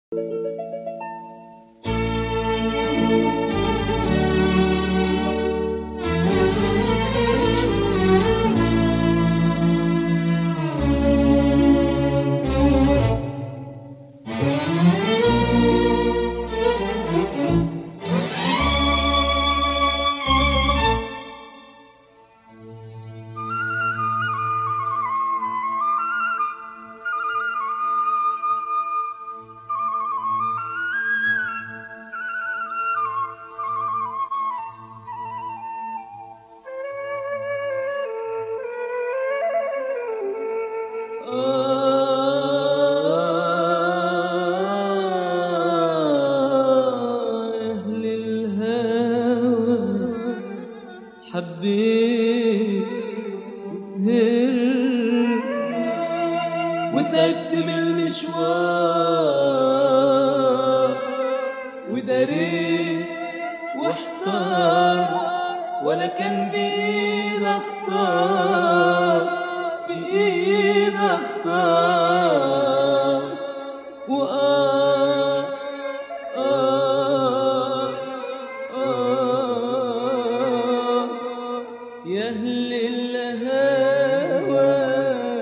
أهل الهوى حبيت وسهرت وتعبت من المشوار وداريت واحتار ولا كان بإيد اختار بإيد اختار وآه آه آه يا أهل الهوى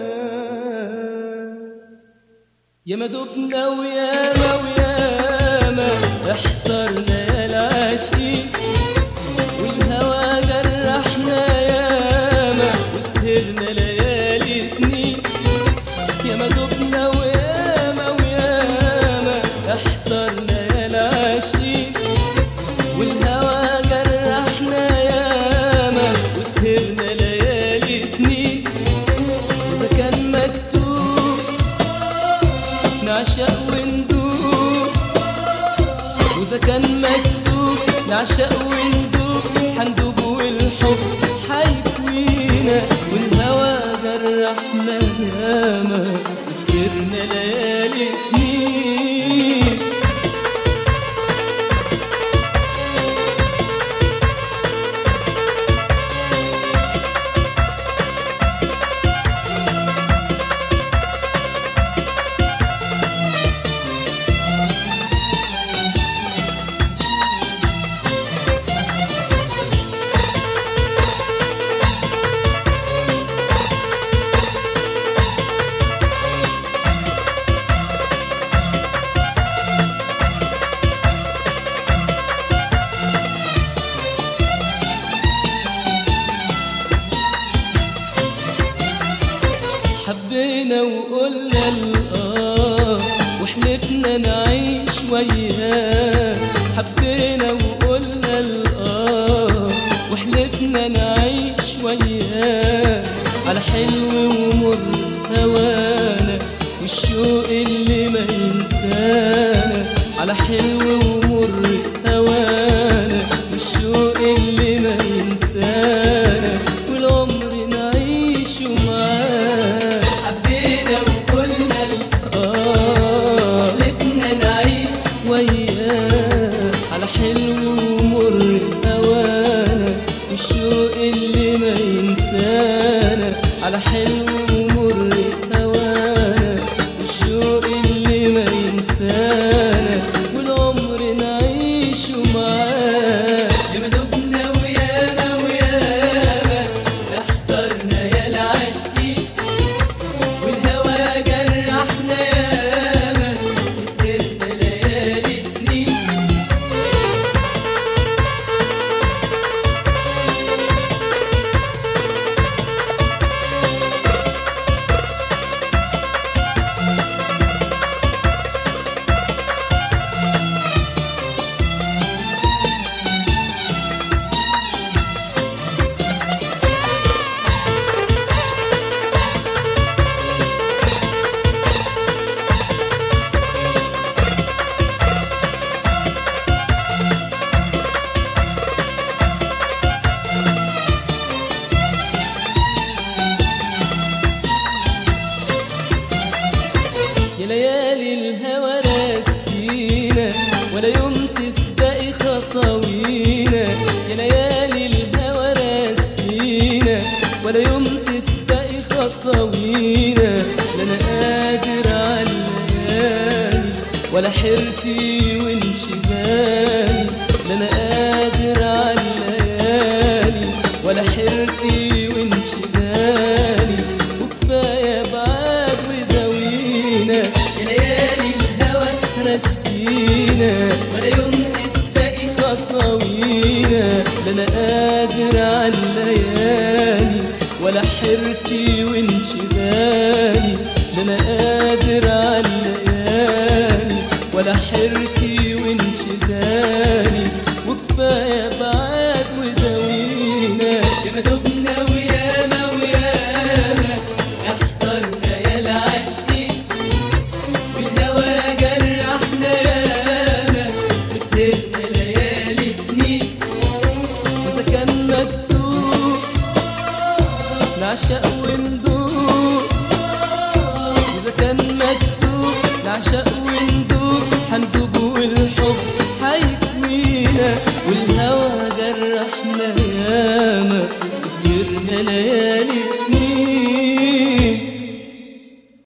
يا ما دبنا وياما وياما احترنا يا العاشقين والهوى جرحنا ياما وسهرنا ليالي سنين يا ما دبنا وياما وياما احترنا يا العاشقين والهوى جرحنا ياما وسهرنا ليالي سنين إذا كان مكتوب نعشق وندوب وإذا كان مكتوب نعشق وندوب حندوب والحب حيكوينا والهوى جرحنا ياما وسهرنا ليالي سنين حبينا وقلنا الآه وحلفنا نعيش وياه حبينا وقلنا الآه وحلفنا نعيش وياه على حلو ومر هوانا والشوق اللي ما ينسانا على حلو ومر هوانا والشوق اللي ما ينسانا والعمر نعيشه معاه حبينا وقلنا آه حلفنا نعيش وياه على حلو ومر هوانا والشوق اللي ما ينسانا على حلو ومر هوانا والشوق اللي ما ينسانا والعمر نعيشه معاه يا ما دبنا ويانا ويانا احترنا يا العاشقين والهوى جرحنا ياما وسهرنا ليالي سنين حيرتي وانشغالي لا انا قادر على الليالي ولا حيرتي وانشغالي وكفايه بعاد وداوينا يا ليالي الهوى نسينا ولا يوم تستقي خطوينا لا انا قادر على الليالي ولا حيرتي وانشغالي لا انا قادر على الليالي ولا حيرتي وانشغالي وكفايه بعاد وداوينا يا تبنا وياما وياما احضرنا يا العشقين والهوى جرحنا ياما وسهرنا ليالي سنين إذا كان مكتوب نعشق وندوب إذا كان مكتوب نعشق وندوب حندوب والحب حيكوينا والهوى جرحنا ياما وسهرنا ليالي